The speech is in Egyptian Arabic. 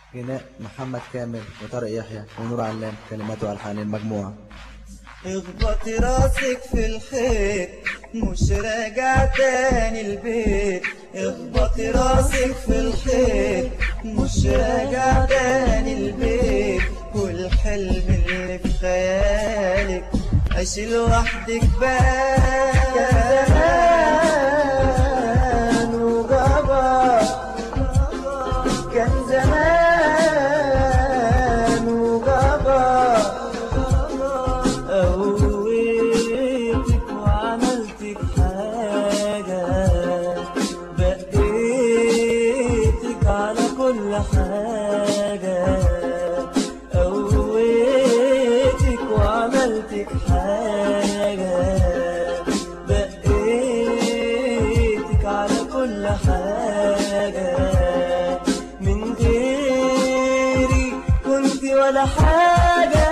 غناء محمد كامل وطارق يحيى ونور علام كلمات والحان المجموعه اخبط راسك في الحيط مش راجع تاني البيت اخبط راسك في الحيط مش راجع تاني البيت والحلم اللي في خيالك عيش لوحدك بقى زمان وجبر كان زمان وجبر قويتك وعملتك حاجة بقيتك على كل حاجة قويتك وعملتك حاجة بقيتك على كل حاجة من غيري كنت ولا حاجة